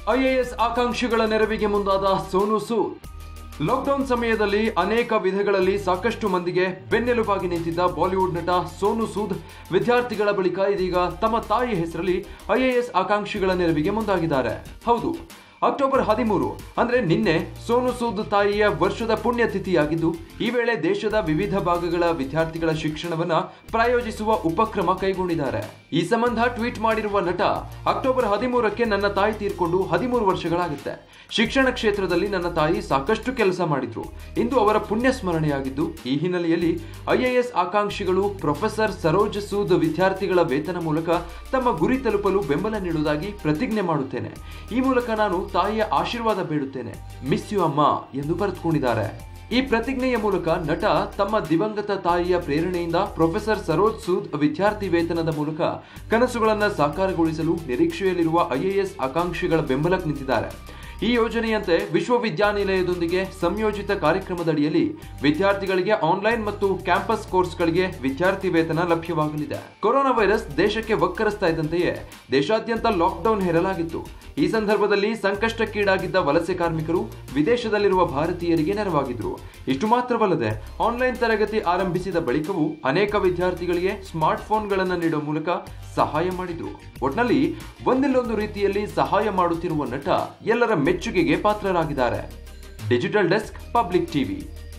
IAS ಆಕಾಂಕ್ಷಿಗಳ ನೆರವಿಗೆ ಮುಂದಾದ Sonu Sood lockdown ಸಮಯದಲ್ಲಿ ಅನೇಕ ವಿಧಗಳಲ್ಲಿ ಸಾಕಷ್ಟು ಮಂದಿಗೆ ಬೆನ್ನೆಲುಬಾಗಿ ನಿಂತಿದ್ದ ಬಾಲಿವುಡ್ ನಟ ಸೋನು ಸೂದ್ ವಿದ್ಯಾರ್ಥಿಗಳ ಬಳಿಕ ಇದೀಗ ತಮ್ಮ ತಾಯಿ ಹೆಸರಲ್ಲಿ ಐಎಎಸ್ ಆಕಾಂಕ್ಷಿಗಳ ನೆರವಿಗೆ ಮುಂದಾಗಿದ್ದಾರೆ ಹೌದು ಅಕ್ಟೋಬರ್ ಹದಿಮೂರು ಅಂದ್ರೆ ನಿನ್ನೆ ಸೋನು ಸೂದ್ ತಾಯಿಯ ವರ್ಷದ ಪುಣ್ಯತಿಥಿಯಾಗಿದ್ದು ಈ ವೇಳೆ ದೇಶದ ವಿವಿಧ ಭಾಗಗಳ ವಿದ್ಯಾರ್ಥಿಗಳ ಶಿಕ್ಷಣವನ್ನ ಪ್ರಾಯೋಜಿಸುವ ಉಪಕ್ರಮ ಕೈಗೊಂಡಿದ್ದಾರೆ ಈ ಸಂಬಂಧ ಟ್ವೀಟ್ ಮಾಡಿರುವ ನಟ ಅಕ್ಟೋಬರ್ ಹದಿಮೂರಕ್ಕೆ ನನ್ನ ತಾಯಿ ತೀರ್ಕೊಂಡು ಹದಿಮೂರು ವರ್ಷಗಳಾಗುತ್ತೆ ಶಿಕ್ಷಣ ಕ್ಷೇತ್ರದಲ್ಲಿ ನನ್ನ ತಾಯಿ ಸಾಕಷ್ಟು ಕೆಲಸ ಮಾಡಿದ್ರು ಇಂದು ಅವರ ಪುಣ್ಯ ಸ್ಮರಣೆಯಾಗಿದ್ದು ಈ ಹಿನ್ನೆಲೆಯಲ್ಲಿ ಐಎಎಸ್ ಆಕಾಂಕ್ಷಿಗಳು ಪ್ರೊಫೆಸರ್ ಸರೋಜ್ ಸೂದ್ ವಿದ್ಯಾರ್ಥಿಗಳ ವೇತನ ಮೂಲಕ ತಮ್ಮ ಗುರಿ ತಲುಪಲು ಬೆಂಬಲ ನೀಡುವುದಾಗಿ ಪ್ರತಿಜ್ಞೆ ಮಾಡುತ್ತೇನೆ ಈ ಮೂಲಕ ನಾನು ತಾಯಿಯ ಆಶೀರ್ವಾದ ಬೇಡುತ್ತೇನೆ ಮಿಸ್ ಯು ಅಮ್ಮ ಎಂದು ಬರೆದುಕೊಂಡಿದ್ದಾರೆ ಈ ಪ್ರತಿಜ್ಞೆಯ ಮೂಲಕ ನಟ ತಮ್ಮ ದಿವಂಗತ ತಾಯಿಯ ಪ್ರೇರಣೆಯಿಂದ ಪ್ರೊಫೆಸರ್ ಸರೋಜ್ ಸೂದ್ ವಿದ್ಯಾರ್ಥಿ ವೇತನದ ಮೂಲಕ ಕನಸುಗಳನ್ನು ಸಾಕಾರಗೊಳಿಸಲು ನಿರೀಕ್ಷೆಯಲ್ಲಿರುವ ಐಎಎಸ್ ಆಕಾಂಕ್ಷಿಗಳ ಬೆಂಬಲಕ್ಕೆ ನಿಂತಿದ್ದಾರೆ ಈ ಯೋಜನೆಯಂತೆ ವಿಶ್ವವಿದ್ಯಾನಿಲಯದೊಂದಿಗೆ ಸಂಯೋಜಿತ ಕಾರ್ಯಕ್ರಮದಡಿಯಲ್ಲಿ ವಿದ್ಯಾರ್ಥಿಗಳಿಗೆ ಆನ್ಲೈನ್ ಮತ್ತು ಕ್ಯಾಂಪಸ್ ಕೋರ್ಸ್ಗಳಿಗೆ ವಿದ್ಯಾರ್ಥಿ ವೇತನ ಲಭ್ಯವಾಗಲಿದೆ ಕೊರೋನಾ ವೈರಸ್ ದೇಶಕ್ಕೆ ವಕ್ಕರಿಸ್ತಾ ಇದ್ದಂತೆಯೇ ದೇಶಾದ್ಯಂತ ಲಾಕ್ಡೌನ್ ಹೇರಲಾಗಿತ್ತು ಈ ಸಂದರ್ಭದಲ್ಲಿ ಸಂಕಷ್ಟಕ್ಕೀಡಾಗಿದ್ದ ವಲಸೆ ಕಾರ್ಮಿಕರು ವಿದೇಶದಲ್ಲಿರುವ ಭಾರತೀಯರಿಗೆ ನೆರವಾಗಿದ್ರು ಇಷ್ಟು ಮಾತ್ರವಲ್ಲದೆ ಆನ್ಲೈನ್ ತರಗತಿ ಆರಂಭಿಸಿದ ಬಳಿಕವೂ ಅನೇಕ ವಿದ್ಯಾರ್ಥಿಗಳಿಗೆ ಸ್ಮಾರ್ಟ್ ಫೋನ್ಗಳನ್ನು ನೀಡುವ ಮೂಲಕ ಸಹಾಯ ಮಾಡಿದ್ರು ಒಟ್ನಲ್ಲಿ ಒಂದಿಲ್ಲೊಂದು ರೀತಿಯಲ್ಲಿ ಸಹಾಯ ಮಾಡುತ್ತಿರುವ ನಟ ಎಲ್ಲರ ಮೆಚ್ಚುಗೆಗೆ ಪಾತ್ರರಾಗಿದ್ದಾರೆ ಡಿಜಿಟಲ್ ಡೆಸ್ಕ್ ಪಬ್ಲಿಕ್ ಟಿವಿ